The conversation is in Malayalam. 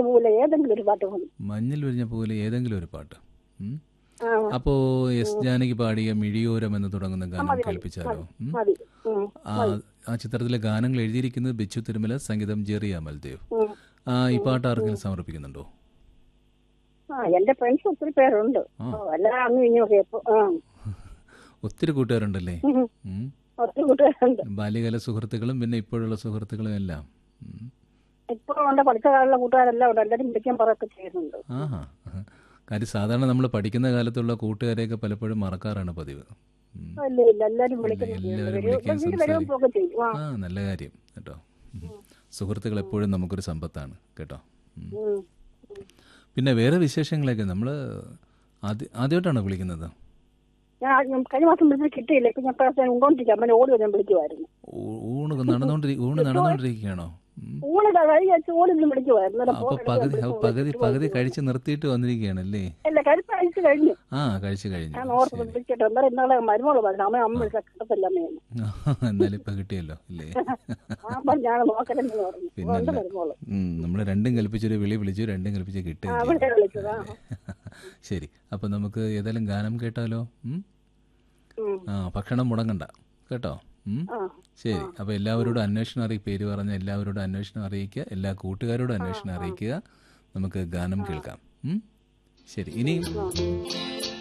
പൂവിലെ ഏതെങ്കിലും ഒരു പാട്ട് മതി മഞ്ഞിൽ വിരിഞ്ഞ പോലെ ഏതെങ്കിലും ഒരു പാട്ട് ഉം. ആ അപ്പോ എസ് ജാനകി പാടിയ മിഴിയോരം എന്ന് തുടങ്ങുന്ന ഗാനം കേൾപ്പിച്ചാലോ ഉം. മതി ഉം, ആ ആ ചിത്രത്തിലെ ഗാനങ്ങൾ എഴുതിയിരിക്കുന്നത് ബിച്ചു തിരുമല സംഗീതം ജെറി അമൽദേവ് ഉം. ആ ഈ പാട്ട് ആർക്കെങ്കിലും സമർപ്പിക്കുന്നുണ്ടോ ആ എന്റെ ഫ്രണ്ട്സ് ഒത്തിരി പേരുണ്ട് ആ. ഓ, എല്ലാം അങ്ങ് ഇങ്ങോട്ട് എപ്പോ ആ ഒത്തിരി കൂട്ടുകാരുണ്ടല്ലേ ഉം. ഉം. ഒത്തിരി കൂട്ടുകാരുണ്ട് ബാല്യകാല സുഹൃത്തുക്കളും പിന്നെ ഇപ്പോഴുള്ള സുഹൃത്തുക്കളും എല്ലാം ഉം. ഇപ്പോഴും ഉണ്ട് പഠിച്ച കാലുള്ള കൂട്ടുകാരെല്ലാം ഉണ്ട് എല്ലാവരും വിളിക്കാൻ പറയൊക്കെ ചെയ്യുന്നുണ്ട് ആഹാ കാര്യം സാധാരണ നമ്മൾ പഠിക്കുന്ന കാലത്തുള്ള കൂട്ടുകാരെയൊക്കെ പലപ്പോഴും മറക്കാറാണ് പതിവ് ഉം. ഇല്ല ഇല്ല എല്ലാവരും വിളിക്കുന്നുണ്ട് എല്ലാവരും വരും- വിളിക്കുകയും വീട്ടിൽ വരുമ്പോൾ സംസാരിക്കും. പോകെ ചെയ്യും ആ ആ നല്ല കാര്യം കേട്ടോ ഉം. സുഹൃത്തുക്കൾ എപ്പോഴും നമുക്കൊരു സമ്പത്താണ് കേട്ടോ ഉം. ഉം. പിന്നെ വേറെ വിശേഷങ്ങളൊക്കെ നമ്മൾ ആദ്യ ആദ്യമായിട്ടാണോ വിളിക്കുന്നത് ഞാൻ ഞാൻ കഴിഞ്ഞ മാസം വിളിച്ചിട്ട് കിട്ടിയില്ല ഇപ്പൊ ഞാൻ പ്രാവശ്യം ഉണ്ടോണ്ടിരിക്കാം അമ്മനെ ഓടി വരാൻ വിളിച്ചു വരുന്നു ഊ- ഊണ് നടന്നുകൊണ്ടിരി ഊണ് നടന്നുകൊണ്ടിരിക്കുകയാണോ ഉം. ഊണ് കഴിഞ്ഞ ഓടി നിന്ന് വിളിക്കുമായിരുന്നു അന്നേരം അപ്പൊ phone പകുതി എടുത്ത് അപ്പൊ വിളിച്ചു പകുതി പോയി. പകുതി കഴിച്ച് നിർത്തിയിട്ട് വന്നിരിക്കുകയാണല്ലേ അല്ല കരുപ്പ് അഴിച്ചു കഴിഞ്ഞു ആ കഴിച്ചു കഴിഞ്ഞു ഞാൻ ഓർത്ത് ശരി വിളിച്ചിട്ട് അന്നേരം ഇന്നാളെ മരുമോള് പറഞ്ഞു അമ്മ അമ്മ വിളിച്ച കിട്ടത്തില്ല അമ്മയെന്ന് എന്നാലും ഇപ്പൊ കിട്ടിയല്ലോ ഇല്ലേ അപ്പൊ ഞാൻ നോക്കലെന്ന് പറഞ്ഞു പിന്നല്ല. ഉണ്ട് മരുമോള് ഉം, നമ്മള് രണ്ടും കൽപ്പിച്ചൊരു വിളി വിളിച്ചു രണ്ടും കൽപ്പിച്ച് ആ കിട്ടുകയും അവിടെ ചെയ്തു. വിളിച്ചതാ ശരി അപ്പൊ നമുക്ക് ഏതായാലും ഗാനം കേട്ടാലോ ഉം? ഉം. ആ ഭക്ഷണം മുടങ്ങണ്ട കേട്ടോ ഉം? ആ ശരി അപ്പൊ എല്ലാവരോടും അന്വേഷണം അറിയി പേര് പറഞ്ഞ എല്ലാവരോടും അന്വേഷണം അറിയിക്കുക എല്ലാ കൂട്ടുകാരോടും അന്വേഷണം അറിയിക്കുക നമുക്ക് ഗാനം കേൾക്കാം ഉം? ശരി ഇനി ആ